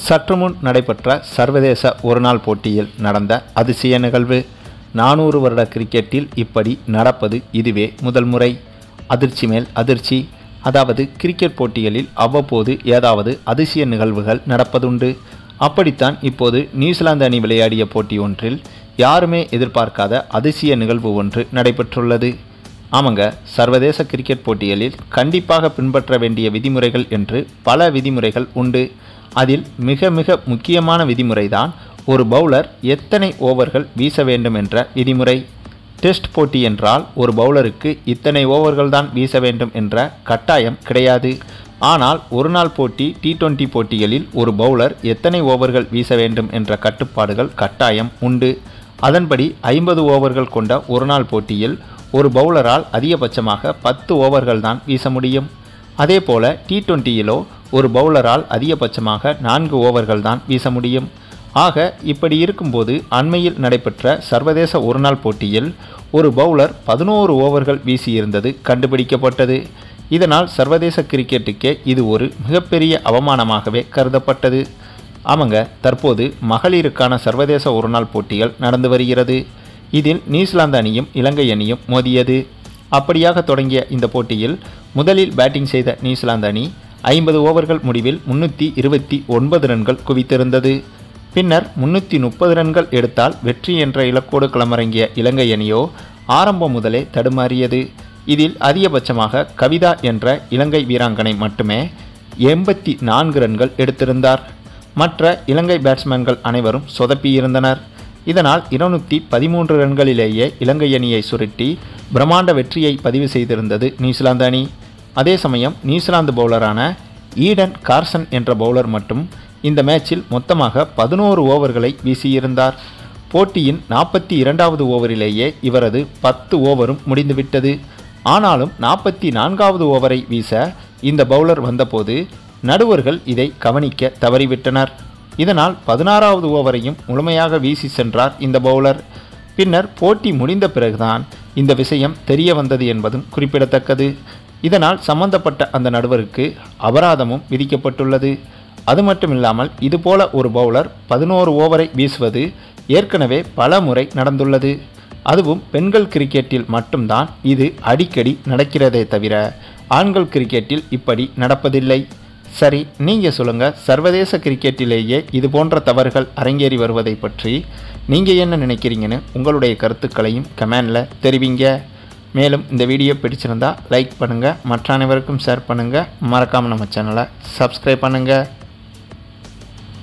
சற்று முன் நடைபெற்ற சர்வதேச ஒருநாள் போட்டியில் நடந்த அதிசய நிகழ்வு நானூறு வருட கிரிக்கெட்டில் இப்படி நடப்பது இதுவே முதல் முறை அதிர்ச்சி மேல் அதிர்ச்சி அதாவது கிரிக்கெட் போட்டிகளில் அவ்வப்போது ஏதாவது அதிசய நிகழ்வுகள் நடப்பதுண்டு அப்படித்தான் இப்போது நியூசிலாந்து அணி விளையாடிய போட்டி ஒன்றில் யாருமே எதிர்பார்க்காத அதிசய நிகழ்வு ஒன்று நடைபெற்றுள்ளது ஆமாங்க சர்வதேச கிரிக்கெட் போட்டிகளில் கண்டிப்பாக பின்பற்ற வேண்டிய விதிமுறைகள் என்று பல விதிமுறைகள் உண்டு அதில் மிக மிக முக்கியமான விதிமுறைதான் ஒரு பவுலர் எத்தனை ஓவர்கள் வீச வேண்டும் என்ற விதிமுறை டெஸ்ட் போட்டி என்றால் ஒரு பவுலருக்கு இத்தனை ஓவர்கள் தான் வீச வேண்டும் என்ற கட்டாயம் கிடையாது ஆனால் ஒருநாள் போட்டி டி டுவெண்ட்டி போட்டிகளில் ஒரு பவுலர் எத்தனை ஓவர்கள் வீச வேண்டும் என்ற கட்டுப்பாடுகள் கட்டாயம் உண்டு அதன்படி ஐம்பது ஓவர்கள் கொண்ட ஒருநாள் போட்டியில் ஒரு பவுலரால் அதிகபட்சமாக பத்து ஓவர்கள் தான் வீச முடியும் அதே போல டி டுவெண்ட்டியிலோ ஒரு பவுலரால் அதிகபட்சமாக நான்கு ஓவர்கள் தான் வீச முடியும் ஆக இப்படி இருக்கும்போது அண்மையில் நடைபெற்ற சர்வதேச ஒருநாள் போட்டியில் ஒரு பவுலர் பதினோரு ஓவர்கள் வீசியிருந்தது கண்டுபிடிக்கப்பட்டது இதனால் சர்வதேச கிரிக்கெட்டுக்கே இது ஒரு மிகப்பெரிய அவமானமாகவே கருதப்பட்டது ஆமாங்க தற்போது மகளிருக்கான சர்வதேச ஒருநாள் போட்டிகள் நடந்து வருகிறது இதில் நியூசிலாந்து அணியும் இலங்கை அணியும் மோதியது அப்படியாக தொடங்கிய இந்த போட்டியில் முதலில் பேட்டிங் செய்த நியூசிலாந்து அணி ஐம்பது ஓவர்கள் முடிவில் முன்னூற்றி இருபத்தி ஒன்பது ரன்கள் குவித்திருந்தது பின்னர் முன்னூற்றி முப்பது ரன்கள் எடுத்தால் வெற்றி என்ற இலக்கோடு களமிறங்கிய இலங்கை அணியோ ஆரம்பம் முதலே தடுமாறியது இதில் அதிகபட்சமாக கவிதா என்ற இலங்கை வீராங்கனை மட்டுமே எண்பத்தி நான்கு ரன்கள் எடுத்திருந்தார் மற்ற இலங்கை பேட்ஸ்மேன்கள் அனைவரும் சொதப்பியிருந்தனர் இதனால் இருநூற்றி பதிமூன்று ரன்களிலேயே இலங்கை அணியை சுருட்டி பிரம்மாண்ட வெற்றியை பதிவு செய்திருந்தது நியூசிலாந்து அணி அதே சமயம் நியூசிலாந்து பவுலரான ஈடன் கார்சன் என்ற பவுலர் மட்டும் இந்த மேட்சில் மொத்தமாக பதினோரு ஓவர்களை வீசியிருந்தார் போட்டியின் நாற்பத்தி இரண்டாவது ஓவரிலேயே இவரது பத்து ஓவரும் முடிந்துவிட்டது ஆனாலும் நாற்பத்தி நான்காவது ஓவரை வீச இந்த பவுலர் வந்தபோது நடுவர்கள் இதை கவனிக்க தவறிவிட்டனர் இதனால் பதினாறாவது ஓவரையும் முழுமையாக வீசி சென்றார் இந்த பவுலர் பின்னர் போட்டி முடிந்த பிறகுதான் இந்த விஷயம் தெரிய வந்தது என்பதும் குறிப்பிடத்தக்கது இதனால் சம்பந்தப்பட்ட அந்த நடுவருக்கு அபராதமும் விதிக்கப்பட்டுள்ளது அது மட்டுமில்லாமல் இதுபோல ஒரு பவுலர் பதினோரு ஓவரை வீசுவது ஏற்கனவே பல முறை நடந்துள்ளது அதுவும் பெண்கள் கிரிக்கெட்டில் மட்டும்தான் இது அடிக்கடி நடக்கிறதே தவிர ஆண்கள் கிரிக்கெட்டில் இப்படி நடப்பதில்லை சரி நீங்கள் சொல்லுங்கள் சர்வதேச கிரிக்கெட்டிலேயே இது போன்ற தவறுகள் அரங்கேறி வருவதை பற்றி நீங்கள் என்ன நினைக்கிறீங்கன்னு உங்களுடைய கருத்துக்களையும் கமெண்டில் தெரிவிங்க மேலும் இந்த வீடியோ பிடிச்சிருந்தா லைக் பண்ணுங்கள் மற்ற அனைவருக்கும் ஷேர் பண்ணுங்கள் மறக்காமல் நம்ம சேனலை சப்ஸ்கிரைப் பண்ணுங்கள்